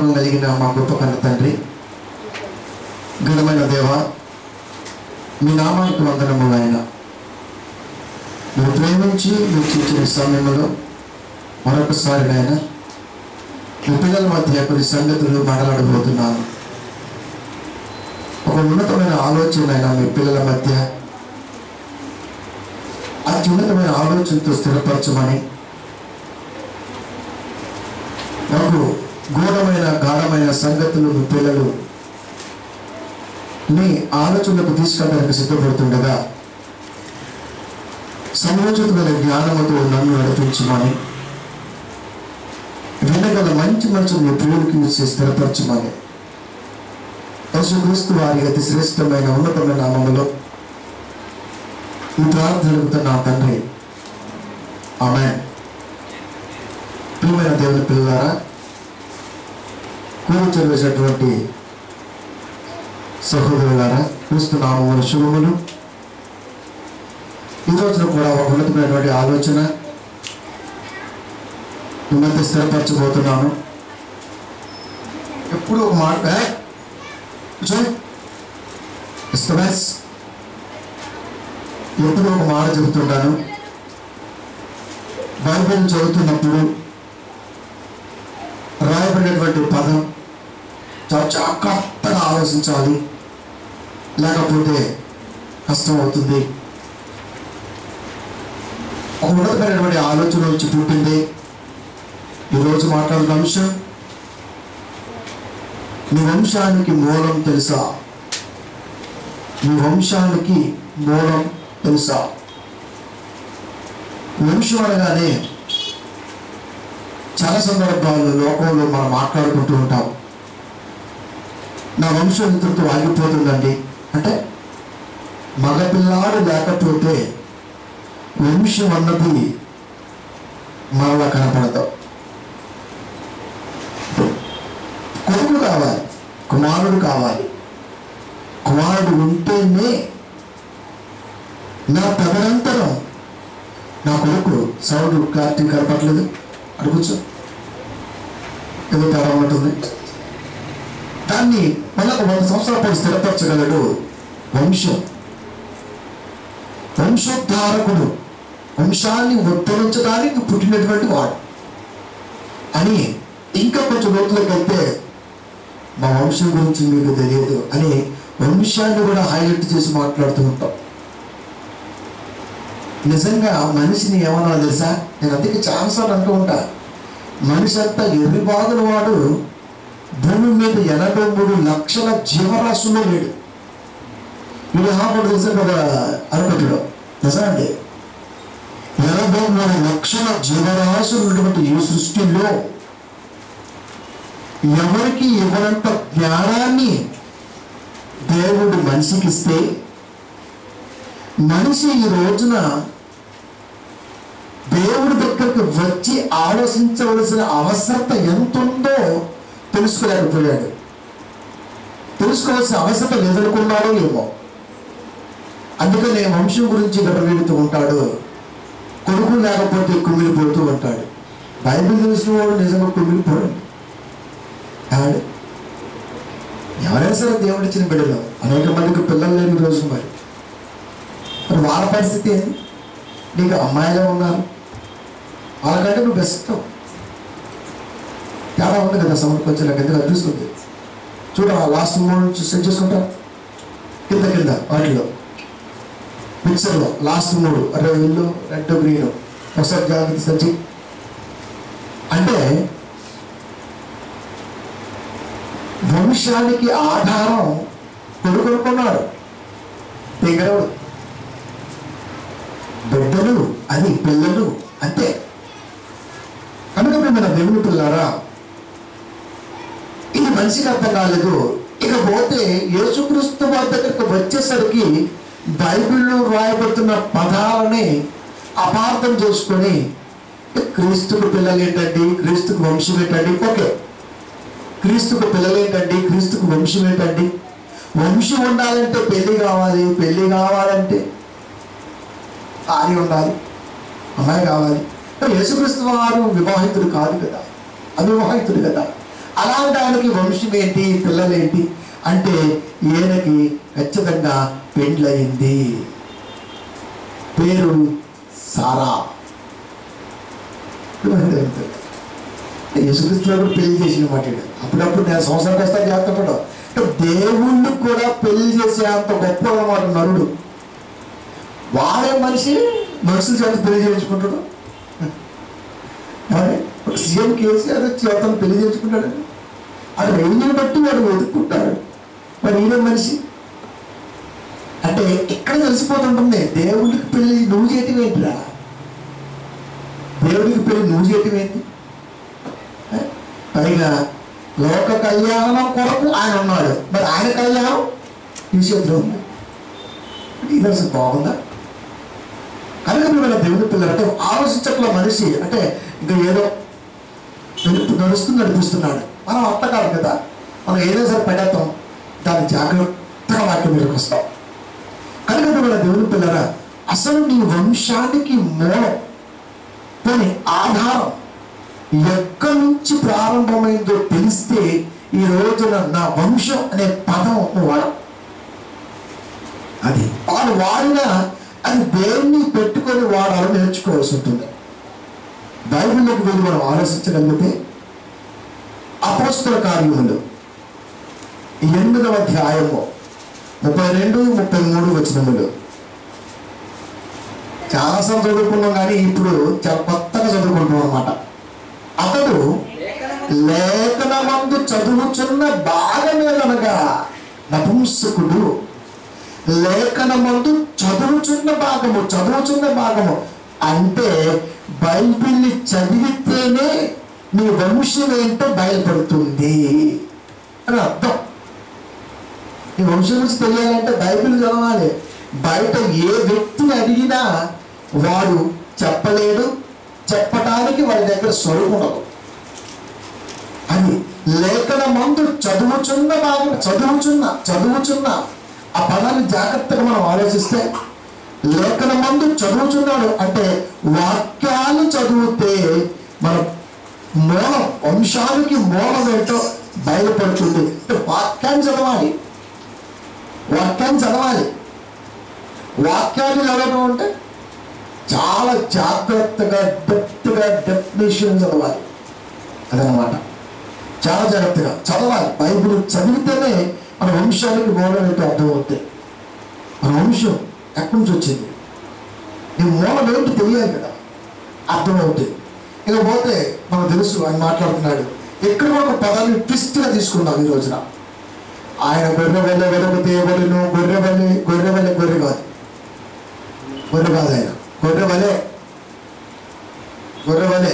జీవం కలిగిన మా గొప్ప కన్న తండ్రి ఘనమైన దేవ మీ నామానికి వందనము ఆయన మీరు ప్రేమించి మీరు చూసిన సమయంలో మరొకసారి నాయన మీ పిల్లల మధ్య కొన్ని సంగతులు మాట్లాడబోతున్నాను ఒక ఉన్నతమైన ఆలోచన అయినా మీ పిల్లల మధ్య అత్యున్నతమైన ఆలోచనతో స్థిరపరచమని నాకు ఘోరమైన గాఢమైన సంగతులు మీ పిల్లలు మీ ఆలోచనలకు తీసుకెళ్ళడానికి సిద్ధపడుతుండగా సమయోచితమైన జ్ఞానముతో నన్ను నడిపించమని వినగల మంచి మనసును మీ పిల్లలకి ఇచ్చి స్థిరపరచమని యేసుక్రీస్తు వారి అతి శ్రేష్టమైన ఉన్నతమైన నామములో ఈ ప్రార్థన నా తండ్రి ఆమె ప్రియమైన దేవుని పిల్లలారా కూర్చొని వేసినటువంటి సహోదరులారా క్రీస్తు నామముల శుభములు ఈ రోజున కూడా ఒక ఉన్నతమైనటువంటి ఆలోచన మీ మధ్య స్థిరపరచబోతున్నాను ఎప్పుడు ఒక మాట ఏ? కూర్చోండి. డిస్టర్బెన్స్ ఎప్పుడు ఒక మాట చెబుతుంటాను బైబిల్ చదువుతున్నప్పుడు రాయబడినటువంటి పదం చాలా జాగ్రత్తగా ఆలోచించాలి లేకపోతే కష్టం అవుతుంది ఒక ఉన్నతమైనటువంటి ఆలోచన నుంచి పుట్టింది ఈరోజు మాట్లాడుతున్న అంశం మీ వంశానికి మూలం తెలుసా మీ వంశానికి మూలం తెలుసా వంశం అనగానే చాలా సందర్భాల్లో లోకంలో మనం మాట్లాడుకుంటూ ఉంటాం నా వంశం ఇంతటితో ఆగిపోతుందండి అంటే మగపిల్లాడు లేకపోతే వంశం అన్నది మరలా కనపడదు కొడుకు కావాలి కుమారుడు కావాలి కుమారుడు ఉంటేనే నా తదనంతరం నా కొడుకు సౌండ్ క్లారిటీ కనపట్లేదు అడుగుచ్చు ఏదో తేడా ఉంటుంది దాన్ని మళ్ళీ ఒక వంద సంవత్సరాల పాటు స్థిరపరచగలడు వంశం వంశోద్ధారకుడు వంశాన్ని ఉద్ధరించడానికి పుట్టినటువంటి వాడు అని ఇంకా కొంచెం లోతులోకి వెళ్తే మా వంశం గురించి మీకు తెలియదు అని వంశాన్ని కూడా హైలైట్ చేసి మాట్లాడుతూ ఉంటాం నిజంగా మనిషిని ఏమన్నా తెలుసా నేను అందుకే చాలాసార్లు అంటూ ఉంటా మనిషి అంతా ఎర్రి బాగుల వాడు భూమి మీద ఎనభై మూడు లక్షల జీవరాశుల్లో లేడు వీడు హాపడు తెలుసా కదా అరపతిలో తెలుసా అండి ఎనభై మూడు లక్షల జీవరాశులు ఉన్నటువంటి ఈ సృష్టిలో ఎవరికి ఇవ్వనంత జ్ఞానాన్ని దేవుడు మనిషికి ఇస్తే మనిషి ఈ రోజున దేవుడి దగ్గరకు వచ్చి ఆలోచించవలసిన అవసరత ఎంత ఉందో తెలుసుకోలేకపోయాడు తెలుసుకోవాల్సిన అవసరత లేదనుకున్నాడో ఏమో అందుకనే వంశం గురించి గడవెడుతూ ఉంటాడు కొడుకు లేకపోతే కుమిలిపోతూ ఉంటాడు బైబిల్ తెలిసిన వాడు నిజంగా కుమిలిపోడు కాదు ఎవరైనా సరే దేవుడు ఇచ్చిన బిడ్డలు అనేక మందికి పిల్లలు లేని రోజు మరి మరి వాళ్ళ పరిస్థితి ఏంటి నీకు అమ్మాయిలే ఉన్నారు వాళ్ళకంటే నువ్వు బెస్ట్ తేడా ఉంది కదా సౌండ్ కొంచెం నాకు ఎందుకు అనిపిస్తుంది చూడ లాస్ట్ మూడు నుంచి సెట్ చేసుకుంటా కింద కింద వాటిలో మిక్సర్లో లాస్ట్ మూడు రెడ్ ఇల్లు రెడ్ గ్రీన్ ఒకసారి జాగ్రత్త సజ్జి అంటే వంశానికి ఆధారం కొడుకొనుకున్నాడు తెగరవుడు బిడ్డలు అది పిల్లలు అంతే కనుక మేము దేవుని పిల్లారా ఇది మనిషికి అర్థం కాలేదు ఇకపోతే యేసుక్రీస్తు వారి దగ్గరికి వచ్చేసరికి బైబిల్లో రాయబడుతున్న పదాలని అపార్థం చేసుకొని క్రీస్తుకు పిల్లలు ఏంటండి క్రీస్తుకు వంశం ఏంటండి ఓకే క్రీస్తుకు పిల్లలు ఏంటండి క్రీస్తుకు వంశం ఏంటండి వంశం ఉండాలంటే పెళ్లి కావాలి పెళ్లి కావాలంటే భార్య ఉండాలి అమ్మాయి కావాలి మరి యేసుక్రీస్తు వారు వివాహితుడు కాదు కదా అవివాహితుడు కదా అలాంటి ఆయనకి వంశం ఏంటి పిల్లలేంటి అంటే ఈయనకి ఖచ్చితంగా పెండ్లయింది పేరు సారా యేసుక్రీస్తు వారు పెళ్లి చేసిన మాట ఈడు. అప్పుడప్పుడు నేను సంవత్సరానికి వస్తా చేస్తాడు అంటే దేవుణ్ణి కూడా పెళ్లి చేసే అంత గొప్ప అన్నమాట నరుడు వాడే మనిషి మనుషుల చేత పెళ్లి చేయించుకుంటాడు ఏమండి? ఒక సీఎం కేసీఆర్ వచ్చి అతను పెళ్లి చేయించుకుంటాడు అది రేంజ్ని బట్టి వాడు వెతుక్కుంటాడు మరి ఈయన మనిషి అంటే ఇక్కడ తెలిసిపోతుంటుంది దేవుడికి పెళ్లి నువ్వు చేయటం ఏంటిరా దేవుడికి పెళ్లి నువ్వు చేయటం ఏంటి ఏ? పైగా లోక కళ్యాణం కొరకు ఆయన ఉన్నాడు మరి ఆయన కళ్యాణం ఈ చేతిలో ఉంది ఇది అసలు బాగుందా కనుక మీరు దేవుడి పిల్లలు అంటే ఆలోచించట్ల మనిషి అంటే ఇంకా ఏదో నడుపు నడుస్తూ నడిపిస్తున్నాడు మనం అర్థ కాదు కదా మనం ఏదో సరే పడేస్తాం దాన్ని జాగ్రత్తగా వాటిని మీదకి వస్తాం కనుక మన దేవుని పిల్లరా అసలు నీ వంశానికి మూలం పోనీ ఆధారం ఎక్కడి నుంచి ప్రారంభమైందో తెలిస్తే ఈ రోజున నా వంశం అనే పదం నువ్వు వాడవు అది వాడు వాడినా అది దేన్ని పెట్టుకొని వాడాలని నేర్చుకోవాల్సి ఉంటుంది బైబిల్లోకి వెళ్ళి మనం ఆలోచించగలిగితే అపోస్తుల కార్యములు ఎనిమిదవ అధ్యాయము ముప్పై రెండు ముప్పై మూడు వచనములు చాలాసార్లు చదువుకున్నాం కానీ ఇప్పుడు చాలా కొత్తగా చదువుకుంటున్నాం అనమాట అతడు లేఖనమందు చదువుచున్న భాగమేలనగా నపుంసకుడు లేఖనమందు చదువుచున్న భాగము చదువుచున్న భాగము అంటే బైబిల్ని చదివితేనే నీ వంశం ఏంటో బయలుపడుతుంది అని అర్థం నీ వంశం గురించి తెలియాలంటే బైబిల్ చదవాలి బయట ఏ వ్యక్తిని అడిగినా వాడు చెప్పలేడు చెప్పటానికి వాడి దగ్గర స్వరూపం ఉండదు అది లేఖన మందు చదువుచున్న భాగం చదువుచున్న చదువుచున్న ఆ పదాన్ని జాగ్రత్తగా మనం ఆలోచిస్తే లేఖన మందు చదువుచున్నాడు అంటే వాక్యాలు చదివితే మన మూలం వంశానికి మూలం ఏంటో బయలుపడుతుంది అంటే వాక్యాన్ని చదవాలి వాక్యాన్ని చదవాలి వాక్యాన్ని చదవడం అంటే చాలా జాగ్రత్తగా డెప్త్గా డెఫినేషన్ చదవాలి అదనమాట చాలా జాగ్రత్తగా చదవాలి బైబిల్ చదివితేనే మన వంశానికి మూలం ఏంటో అర్థమవుతాయి మన వంశం ఎక్కడి నుంచి వచ్చింది నీ మూలం ఏంటి తెలియాలి కదా అర్థమవుతాయి ఇక పోతే మనకు తెలుసు ఆయన మాట్లాడుతున్నాడు ఎక్కడ ఒక పదాన్ని ట్విస్ట్గా తీసుకున్నాం ఈ రోజున ఆయన గొర్రె వెళ్ళే వెలకపోతే ఎవరిను గొర్రె వెళ్ళి గొర్రె వెళ్ళే గొర్రె కాదు గొర్రె కాదు ఆయన గొర్రె వలే గొర్రె వలే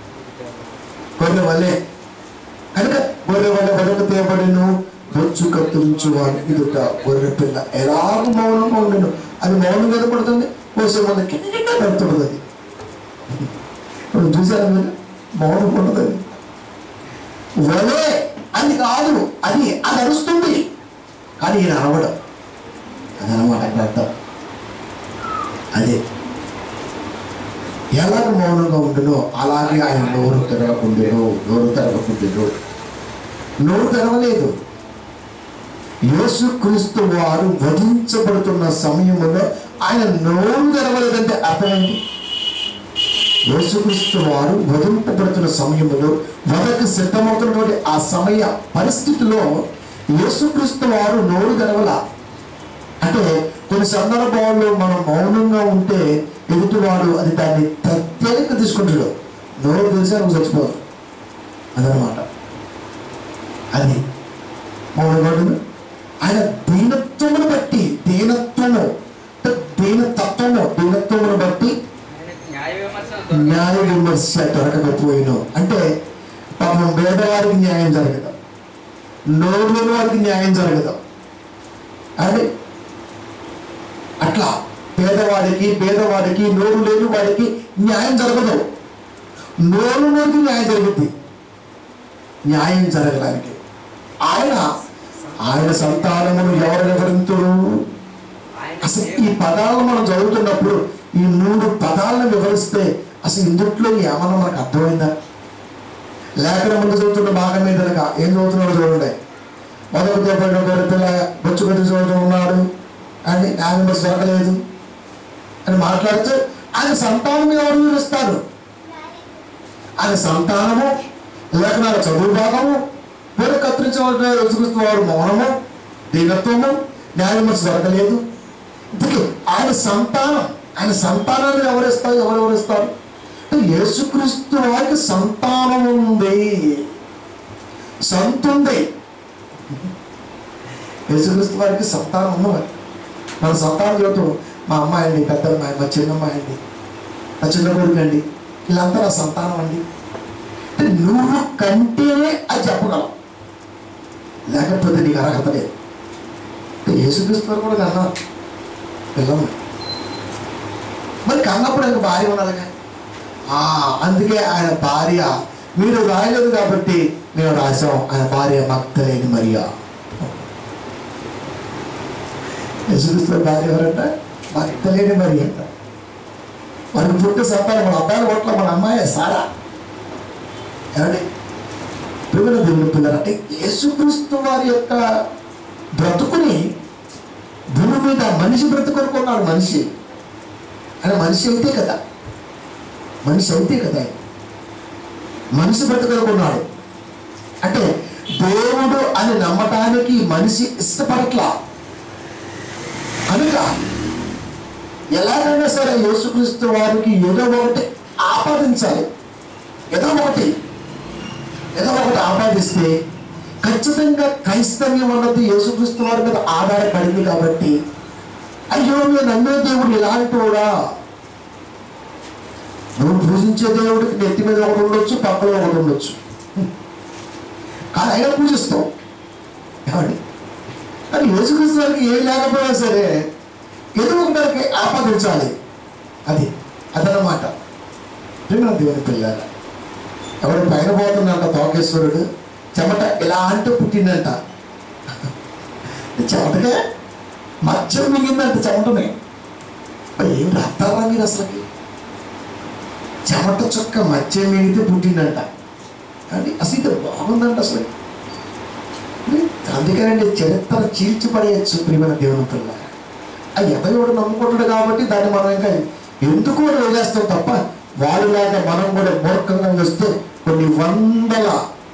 గొర్రె వలే కనుక గొర్రె వలె వెలకపోతే ఎవరిను బొచ్చు కత్తిరించు వాడు ఇదుట గొర్రె పిల్ల ఎలాగ మౌనంగా ఉండను అది మౌనం కనపడుతుంది పోసే మన కింద కడుతుంది అది ఇప్పుడు చూసారా మీరు మౌనం ఉండదు అది వలే అది కాదు అది అది అరుస్తుంది కానీ ఈయన అరవడం అదనమాట అక్కడ అర్థం అదే ఎలాగ మౌనంగా ఉండునో అలాగే ఆయన నోరు తెరవకుండును నోరు తెరవకుండును నోరు తెరవలేదు యేసుక్రీస్తు వారు వధించబడుతున్న సమయంలో ఆయన నోరు తెరవలేదంటే అర్థం ఏంటి యేసుక్రీస్తు వారు వధింపబడుతున్న సమయంలో వదకు సిద్ధమవుతున్నటువంటి ఆ సమయ పరిస్థితిలో యేసుక్రీస్తు వారు నోరు తెరవల అంటే కొన్ని సందర్భాల్లో మనం మౌనంగా ఉంటే ఎదుటివాడు అది దాన్ని ప్రత్యేకంగా తీసుకుంటాడు నోరు తెలిసా నువ్వు చచ్చిపోదు అదనమాట అది మౌనంగా ఉంటుంది ఆయన దీనత్వమును బట్టి దీనత్వము అంటే దీనతత్వము దీనత్వమును బట్టి న్యాయ విమర్శన న్యాయ విమర్శ దొరకకపోయిను అంటే పాపం పేదవారికి న్యాయం జరగదు నోరు లేని వారికి న్యాయం జరగదు అంటే అట్లా పేదవాడికి పేదవాడికి నోరు లేని వాడికి న్యాయం జరగదు నోరు నోరికి న్యాయం జరుగుద్ది న్యాయం జరగడానికి ఆయన ఆయన సంతానమును ఎవరు వివరింతుడు అసలు ఈ పదాలను మనం చదువుతున్నప్పుడు ఈ మూడు పదాలను వివరిస్తే అసలు ఇందుట్లో ఏమన్నా మనకు అర్థమైందా లేఖన ముందు చదువుతున్న భాగం మీద కనుక ఏం చదువుతున్నాడో చూడండి మొదటి దేపడిన గొర్రె పిల్ల బొచ్చు కొద్ది చదువుతూ ఉన్నాడు అని న్యాయం బస్సు దొరకలేదు అని మాట్లాడితే ఆయన సంతానం ఎవరు వివరిస్తారు ఆయన సంతానము లేఖనాల చదువు భాగము వేరే కత్తిరించబడిన యేసుక్రీస్తు వారు మౌనము దీనత్వము న్యాయమర్చి దొరకలేదు ఇందుకే ఆయన సంతానం ఆయన సంతానాన్ని ఎవరిస్తారు ఎవరు ఎవరిస్తారు అంటే యేసుక్రీస్తు వారికి సంతానం ఉంది సంతుంది యేసుక్రీస్తు వారికి సంతానం ఉన్నవారు మన సంతానం చెబుతూ మా అమ్మాయి అండి పెద్ద అమ్మాయి మా చిన్న అమ్మాయి అండి నా చిన్న కొడుకు అండి వీళ్ళంతా నా సంతానం అండి అంటే నువ్వు కంటేనే అది చెప్పగలవు లేకపోతే నీకు అర్హత లేదు అంటే యేసుక్రీస్తు వారు కూడా కన్నారు పిల్లలు మరి కన్నప్పుడు ఆయన భార్య ఉండాలిగా ఆ, అందుకే ఆయన భార్య మీరు రాయలేదు కాబట్టి మేము రాసాం ఆయన భార్య మక్తలేని మరియా యేసుక్రీస్తు భార్య ఎవరంట మక్తలేని మరి అంట మనకు పుట్టే సంతానం మన అబ్బాయిల ఓట్ల మన అమ్మాయి సారా ఏమండి ప్రేమల దేవుని పిల్లలు అంటే యేసుక్రీస్తు వారి యొక్క బ్రతుకుని భూమి మీద మనిషి బ్రతుకొనుకున్నాడు మనిషి ఆయన మనిషి అయితే కదా మనిషి అయితే కదా ఆయన. మనిషి బ్రతుకొనుకున్నాడు అంటే దేవుడు అని నమ్మటానికి మనిషి ఇష్టపడట్లా కనుక ఎలాగైనా సరే యేసుక్రీస్తు వారికి ఏదో ఒకటి ఆపాదించాలి ఏదో ఒకటి ఏదో ఒకటి ఆపాదిస్తే ఖచ్చితంగా క్రైస్తవ్యం అన్నది యేసుక్రీస్తు వారి మీద ఆధారపడింది కాబట్టి అయ్యో నేను నమ్మే దేవుడు ఇలాంటివాడా నువ్వు పూజించే దేవుడికి నెత్తి మీద ఒకటి ఉండొచ్చు పక్కలో ఒకటి ఉండొచ్చు కానీ అయినా పూజిస్తావు ఏమండి కానీ యేసుక్రీస్తు వారికి ఏం లేకపోయినా సరే ఏదో ఒకటి ఆపాదించాలి అది అదనమాట ప్రేమ దేవుని పిల్లారా ఎవడు పైన పోతుందంట తోకేశ్వరుడు చెమట ఇలా అంటూ పుట్టిందంట చెమటగా మత్స్యం మిగిందంట చెమటనే మరి ఏం రాస్తారా మీరు అసలుకి చెమట చుక్క మత్స్యం మిగితే పుట్టిందంట కానీ అసలు ఇది బాగుందంట అసలు అందుకనండి చరిత్ర చీల్చి పడేయచ్చు ప్రియమైన దేవుని పిల్ల ఆ ఎవరు నమ్ముకుంటాడు కాబట్టి దాన్ని మనం ఇంకా ఎందుకు అని వదిలేస్తాం తప్ప వాళ్ళలాగా మనం కూడా మూర్ఖంగా వస్తే కొన్ని వందల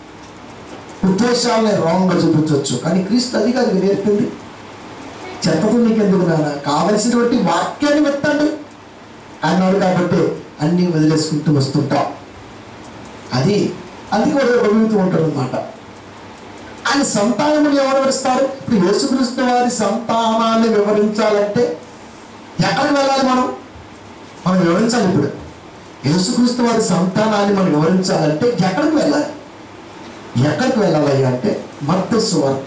ఉద్దేశాలని రాంగ్గా చూపించవచ్చు కానీ క్రీస్తు అది కాదు నేర్పింది చెత్తతో నీకు ఎందుకు నాన్న కావలసినటువంటి వాక్యాన్ని వెత్తండి అన్నాడు కాబట్టి అన్నీ వదిలేసుకుంటూ వస్తుంటాం అది అది కూడా గమనిస్తూ ఉంటారు అనమాట ఆయన సంతానములు ఎవరు వివరిస్తారు ఇప్పుడు యేసుక్రీస్తు వారి సంతానాన్ని వివరించాలంటే ఎక్కడికి వెళ్ళాలి మనం మనం వివరించాలి ఇప్పుడు యేసుక్రీస్తు వారి సంతానాన్ని మనం వివరించాలంటే ఎక్కడికి వెళ్ళాలి ఎక్కడికి వెళ్ళాలి అంటే మత్తసు వార్త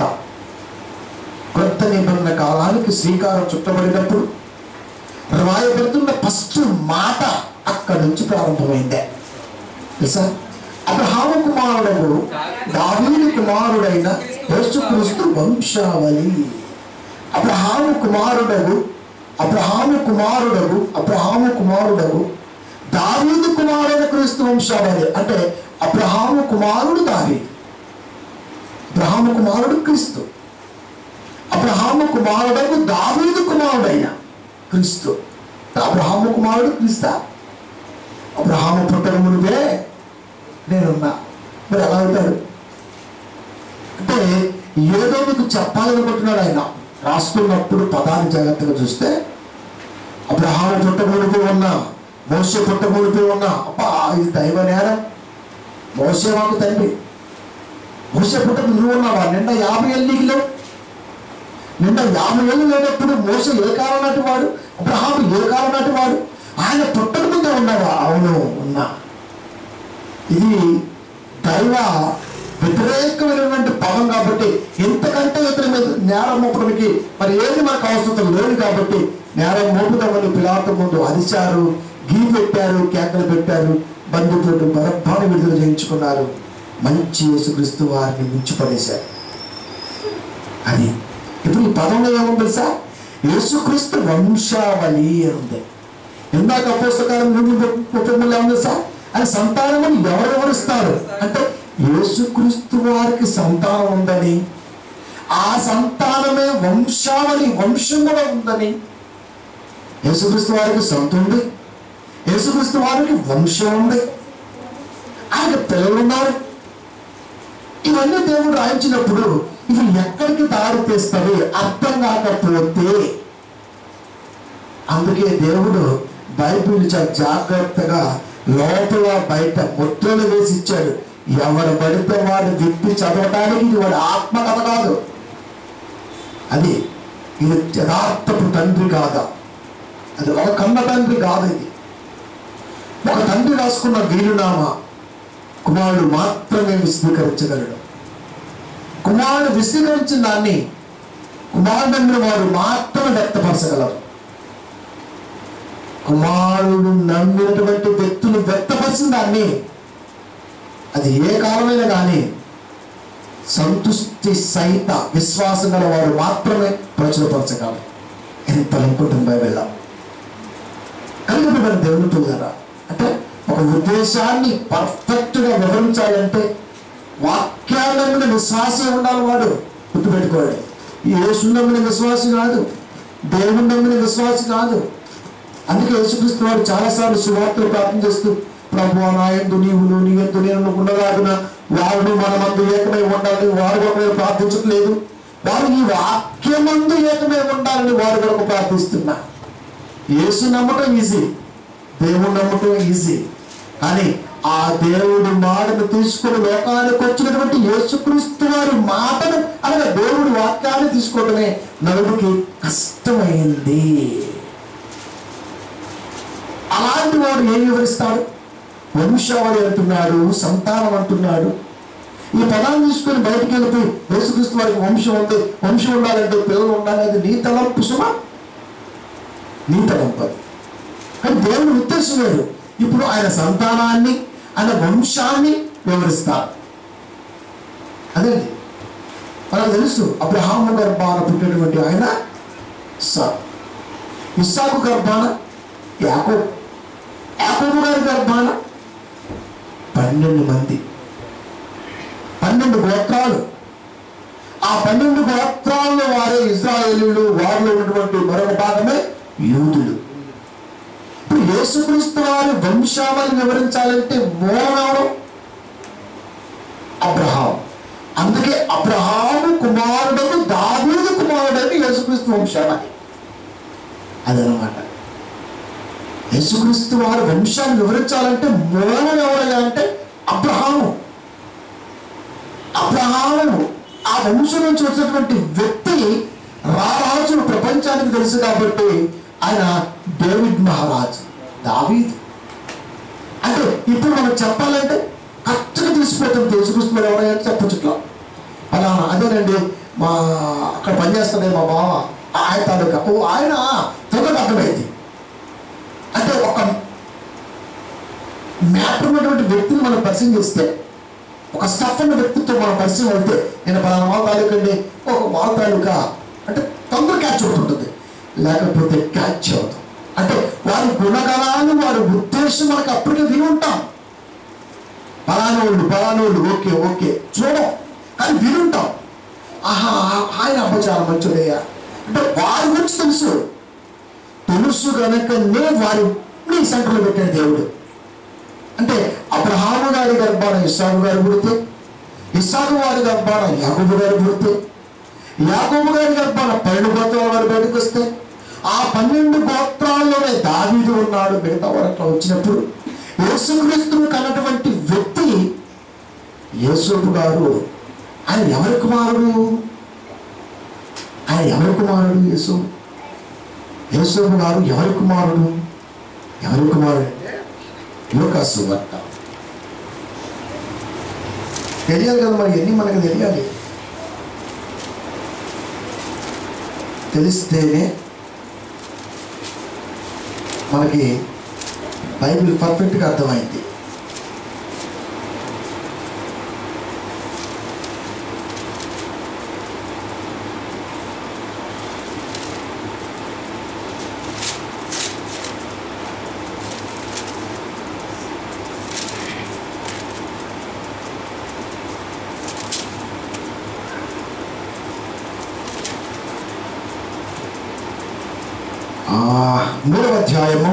కొత్త నిబంధన కాలానికి శ్రీకారం చుట్టబడినప్పుడు రాయబడుతున్న ఫస్ట్ మాట అక్కడి నుంచి ప్రారంభమైందే తెలుసా అబ్రహాము కుమారుడు దావీదు కుమారుడైన యేసుక్రీస్తు వంశావళి అబ్రహాము కుమారుడగు అబ్రహాము కుమారుడగు అబ్రహాము కుమారుడగు దావీదు కుమారుడైన క్రీస్తు వంశావళి అంటే అబ్రహాము కుమారుడు దావీదు అబ్రహాము కుమారుడు క్రీస్తు అబ్రహాము కుమారుడకు దావీదు కుమారుడైన క్రీస్తు అబ్రహాము కుమారుడు క్రీస్తా అబ్రహాము పుట్టక మునిపే నేనున్నా మరి ఎలా అవుతాడు అంటే ఏదో మీకు చెప్పాలనుకుంటున్నాడు ఆయన రాస్తున్నప్పుడు పదాన్ని జాగ్రత్తగా చూస్తే అబ్రహాము పుట్టమునిపి ఉన్నా మోసే పుట్టమునిపి ఉన్నా అబ్బా ఇది దైవ నేరం మోసే మాకు తండ్రి మోసే పుట్టకు నువ్వు ఉన్నావా నిండా యాభై ఏళ్ళు నీకు లేవు నిండా యాభై ఏళ్ళు లేనప్పుడు మోస ఏ కాలం నాటి వాడు అబ్రహాము ఏ కాలం నాటి వాడు ఆయన పుట్టక ముందే ఉన్నావా అవును ఉన్నా ఇది దైవ వ్యతిరేకమైనటువంటి పదం కాబట్టి ఎంతకంటే ఇతని మీద నేరం మోపడానికి మరి ఏది మనకు అవసరం లేదు కాబట్టి నేరం మోపుదామని పిలాత ముందు అరిచారు గీ పెట్టారు కేకలు పెట్టారు బంధువులు బరబ్బాను విడుదల చేయించుకున్నారు మంచి యేసుక్రీస్తు వారిని ముంచిపడేశారు అది ఇప్పుడు ఈ పదంలో ఏముంది తెలుసా యేసుక్రీస్తు వంశావళి అని ఉంది ఇందాక పుస్తకాలం నుండి కుటుంబంలో ఏముంది సార్ అని సంతానమని ఎవరు వివరిస్తారు అంటే యేసుక్రీస్తు వారికి సంతానం ఉందని ఆ సంతానమే వంశావళి వంశం కూడా ఉందని యేసుక్రీస్తు వారికి సొంత ఉంది యేసుక్రీస్తు వారికి వంశం ఉంది ఆయనకి పిల్లలు ఉన్నారు ఇవన్నీ దేవుడు రాయించినప్పుడు ఇవి ఎక్కడికి దారి తీస్తాయి అర్థం కాకపోతే అందుకే దేవుడు బైబిల్ చాలా జాగ్రత్తగా లోపల బయట ముద్రలు వేసి ఇచ్చాడు ఎవరు పడితే వాడు విప్పి చదవటానికి ఇది వాడి ఆత్మకథ కాదు అది ఇది యథార్థపు తండ్రి కాదా అది ఒక కన్న తండ్రి కాదు ఇది ఒక తండ్రి రాసుకున్న వీలునామా కుమారుడు మాత్రమే విశదీకరించగలడు కుమారుడు విశదీకరించిన దాన్ని కుమారుడు వారు మాత్రమే వ్యక్తపరచగలరు కుమారుడు నమ్మినటువంటి వ్యక్తులు వ్యక్తపరిచిన దాన్ని అది ఏ కాలమైనా కానీ సంతుష్టి సహిత విశ్వాసం గల వారు మాత్రమే ప్రచురపరచగలరు ఎంత అనుకుంటుంది బైబిల్లో కలిగిన దేవుని పిల్లరా అంటే ఒక ఉద్దేశాన్ని పర్ఫెక్ట్గా వివరించాలంటే వాక్యాల మీద విశ్వాసం ఉండాలి వాడు గుర్తుపెట్టుకోండి యేసు నమ్మిన విశ్వాసి కాదు దేవుని నమ్మిన విశ్వాసి కాదు అందుకే యేసుక్రీస్తు వాడు చాలాసార్లు సువార్తలు ప్రార్థన చేస్తూ ప్రభు నా ఎందు నీవును నీ ఎందు నేను ఉండరాదున వారు మనమందు ఏకమై ఉండాలని వారు ఒకరు ప్రార్థించట్లేదు వారు ఈ వాక్యమందు ఏకమై ఉండాలని వారు కొరకు ప్రార్థిస్తున్నా యేసు నమ్మటం ఈజీ దేవుడు నమ్మటం ఈజీ కానీ ఆ దేవుడి మాటను తీసుకుని లోకానికి వచ్చినటువంటి యేసుక్రీస్తు వారి మాటను అనగా దేవుడి వాక్యాన్ని తీసుకోవడమే నలుగురికి కష్టమైంది అలాంటి వాడు ఏం వివరిస్తాడు వంశావళి అంటున్నాడు సంతానం అంటున్నాడు ఈ పదాన్ని తీసుకొని బయటికి వెళ్ళిపోయి యేసుక్రీస్తు వారికి వంశం ఉంది వంశం ఉండాలంటే పిల్లలు ఉండాలి అది నీ తలంపు సుమా నీ తలంపు అది కానీ దేవుని ఉద్దేశం వేరు ఇప్పుడు ఆయన సంతానాన్ని ఆయన వంశాన్ని వివరిస్తారు అదేంటి మనకు తెలుసు అబ్రహాము గర్భాన పుట్టినటువంటి ఆయన ఇస్సాకు ఇస్సాకు గర్భాన యాకో యాకోబు గారి గర్భాన పన్నెండు మంది పన్నెండు గోత్రాలు ఆ పన్నెండు గోత్రాల్లో వారే ఇజ్రాయేలీలు వారిలో ఉన్నటువంటి మరొక భాగమే యూదులు ఇప్పుడు యేసుక్రీస్తు వారి వంశావళి వివరించాలంటే మూలవడం అబ్రహాం అందుకే అబ్రహాము కుమారుడను దావీదు కుమారుడని యేసుక్రీస్తు వంశావళి అదనమాట యేసుక్రీస్తు వారి వంశాన్ని వివరించాలంటే మూలం ఎవరయ్యా అంటే అబ్రహాము అబ్రహాము ఆ వంశం నుంచి వచ్చినటువంటి వ్యక్తి రారాజు ప్రపంచానికి తెలుసు కాబట్టి ఆయన డేవిడ్ మహారాజు దావీదు అంటే ఇప్పుడు మనం చెప్పాలంటే కరెక్ట్గా తీసిపోతుంది యేసుక్రీస్తు వారు ఎవరైనా చెప్పచ్చు అలానా అదేనండి మా అక్కడ పనిచేస్తాడే మా బావ ఆయన తాలూకా ఓ ఆయన తొందరగా అర్థమైంది అంటే ఒక మ్యాటర్ ఉన్నటువంటి వ్యక్తిని మనం పరిచయం చేస్తే ఒక స్టఫ్ ఉన్న వ్యక్తితో మనం పరిచయం అయితే నేను పలానా వాళ్ళ తాలూకా అండి ఒక వాళ్ళ తాలూకా అంటే తొందర క్యాచ్ అవుతుంటుంది లేకపోతే క్యాచ్ అవుతుంది అంటే వారి గుణగణాలు వారి ఉద్దేశం మనకు అప్పటికే విని ఉంటాం పలానోళ్ళు పలానోళ్ళు ఓకే ఓకే చూడం కానీ వినుంటాం ఆహా ఆయన అబ్బ చాలా మంచోడయ్యా అంటే వారి గురించి తెలుసు తెలుసు కనుకనే వారిని సెంటర్లో పెట్టాడు దేవుడు అంటే అబ్రహాము గారి గర్భాన ఇస్సాకు గారు పుడితే ఇస్సాకు వారి గర్భాన యాకోబు గారు పుడితే యాకోబు గారి గర్భాన పన్నెండు గోత్రాల వారు బయటకు వస్తే ఆ పన్నెండు గోత్రాల్లోనే దావీదు ఉన్నాడు మిగతా వారు అట్లా వచ్చినప్పుడు యేసుక్రీస్తును కన్నటువంటి వ్యక్తి యేసుడు గారు ఆయన ఎవరి కుమారుడు ఆయన ఎవరి కుమారుడు యేసు యేసుడు గారు ఎవరి కుమారుడు ఎవరి కుమారుడు అంటే యోకాసు భర్త తెలియాలి కదా మరి ఎన్ని మనకు తెలియాలి తెలిస్తేనే మనకి బైబిల్ పర్ఫెక్ట్గా అర్థమైంది మూడవ అధ్యాయము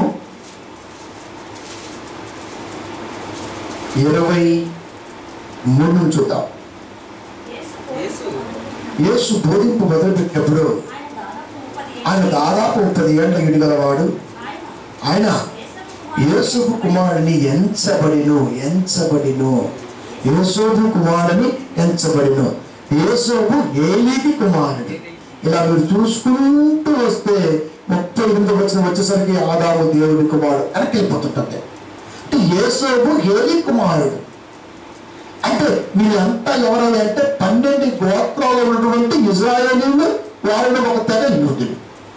ఇరవై మూడు నుంచి చూద్దాం యేసు యేసు బోధింపు మొదలుపెట్టినప్పుడు ఆయన దాదాపు ముప్పది ఏళ్ళ ఇడిగలవాడు ఆయన యేసుపు కుమారుని ఎంచబడిను ఎంచబడిను యేసోబు కుమారుని ఎంచబడిను యేసోబు ఏలికి కుమారుడు ఇలా మీరు చూసుకుంటూ వస్తే ముప్పై ఎనిమిది వచ్చిన వచ్చేసరికి ఆదాము దేవుడి కుమారుడు అని వెళ్ళిపోతుంటుంది అంటే యేసోబు ఏలి కుమారుడు అంటే వీళ్ళంతా ఎవరని అంటే పన్నెండు గోత్రాలు ఉన్నటువంటి ఇజ్రాయేలీలు వారిలో ఒక తెగ యూదులు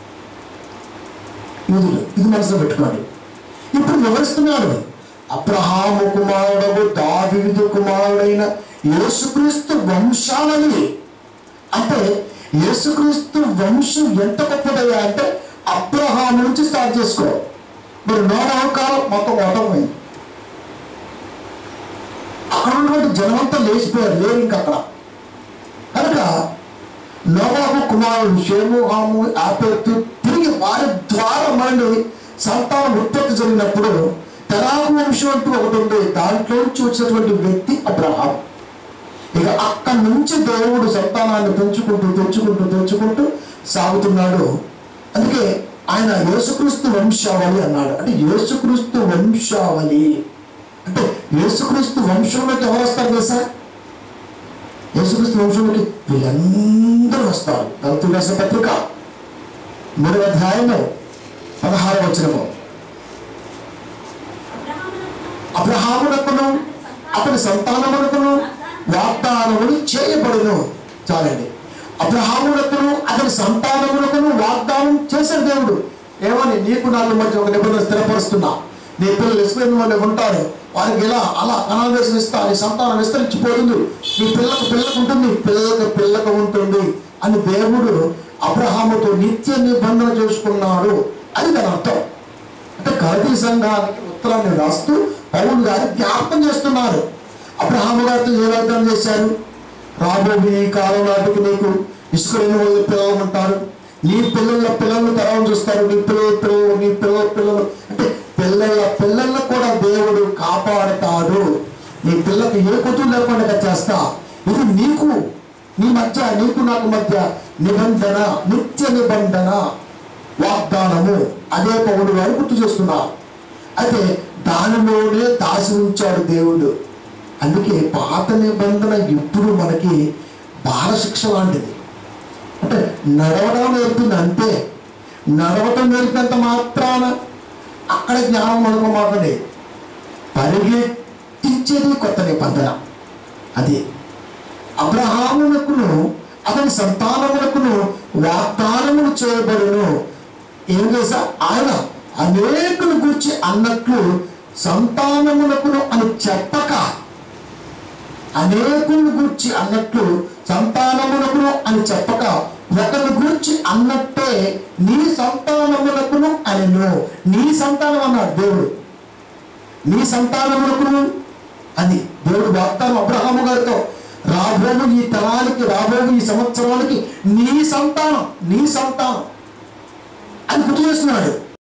యూదులు ఇది మనసులో పెట్టుకోండి ఇప్పుడు వివరిస్తున్నాడు అబ్రహాము కుమారుడు దావీదు కుమారుడైన యేసుక్రీస్తు వంశాలని అంటే యేసుక్రీస్తు వంశం ఎంత గొప్పదయ్యా అంటే అబ్రహాము నుంచి స్టార్ట్ చేసుకో మరి నోరావు కాలం మొత్తం ఓటమైంది అక్కడ ఉన్నటువంటి జనమంతా లేచిపోయారు లేరు ఇంకా అక్కడ కనుక నోబాబు కుమారుడు షేము హాము ఆపేత్తు తిరిగి వారి ద్వారా మళ్ళీ సంతానం ఉత్పత్తి జరిగినప్పుడు తెరాగు వంశం అంటూ ఒకటి ఉంది దాంట్లో నుంచి వచ్చినటువంటి వ్యక్తి అబ్రహాం ఇక అక్కడి నుంచి దేవుడు సంతానాన్ని పెంచుకుంటూ పెంచుకుంటూ పెంచుకుంటూ సాగుతున్నాడు అందుకే ఆయన యేసుక్రీస్తు వంశావళి అన్నాడు అంటే యేసుక్రీస్తు వంశావళి అంటే యేసుక్రీస్తు వంశంలోకి ఎవరు వస్తారు తెలుసా యేసుక్రీస్తు వంశంలోకి వీళ్ళందరూ వస్తారు దళితులు రాసిన పత్రిక మూడవ అధ్యాయము పదహారు వచనము అబ్రహామునకును అతని సంతానమునకును వాగ్దానములు చేయబడును చాలండి అబ్రహామునకును అతని సంతానమునకును వాగ్దానం చేశాడు దేవుడు ఏమని నీకు నాలుగు మధ్య ఒక నిబంధన స్థిరపరుస్తున్నా నీ పిల్లలు ఇస్రాయేల్ వాళ్ళు ఉంటారు వారికి ఇలా అలా అనాదేశం ఇస్తా నీ సంతానం విస్తరించిపోతుంది నీ పిల్లకు పిల్లకు ఉంటుంది పిల్లలకు పిల్లకు ఉంటుంది అని దేవుడు అబ్రహాముతో నిత్య నిబంధన చేసుకున్నాడు అది దాని అర్థం అంటే కల్తీ సంఘానికి ఉత్తరాన్ని రాస్తూ పౌరులు గారి జ్ఞాపకం చేస్తున్నారు అబ్రహాము గారితో ఏ వాగ్దానం చేశారు రాబోయే ఈ కాలం నాటికి నీకు ఇసుకలేని వాళ్ళు పిల్లలు ఉంటారు నీ పిల్లల పిల్లలు తరం చూస్తారు నీ పిల్లల పిల్లలు నీ పిల్లల పిల్లలు అంటే పిల్లల పిల్లలను కూడా దేవుడు కాపాడతాడు నీ పిల్లకి ఏ కుటుంబం లేకుండా చేస్తా ఇది నీకు నీ మధ్య నీకు నాకు మధ్య నిబంధన నిత్య నిబంధన వాగ్దానము అదే పౌరుడు వారు గుర్తు చేస్తున్నారు అయితే దానిలోనే దాసి ఉంచాడు దేవుడు అందుకే పాత నిబంధన ఇప్పుడు మనకి బాలశిక్ష లాంటిది అంటే నడవడం నేర్పింది అంతే నడవటం నేర్పినంత మాత్రాన అక్కడ జ్ఞానం అనుకోమాకండి పరిగెత్తించేది కొత్త నిబంధన అది అబ్రహామునకును అతని సంతానమునకును వాగ్దానములు చేయబడును ఏం చేసా ఆయన అనేకులు గురించి అన్నట్లు సంతానమునకును అని చెప్పక అనేకులను గురించి అన్నట్లు సంతానమునకును అని చెప్పక ఒకరి గురించి అన్నట్టే నీ సంతానమునకును అనెను నీ సంతానం అన్నాడు దేవుడు నీ సంతానమునకును అది దేవుడు వాగ్దానం అబ్రహాము గారితో రాబోవు ఈ తరానికి రాబోవు ఈ సంవత్సరానికి నీ సంతానం నీ సంతానం అని గుర్తు చేస్తున్నాడు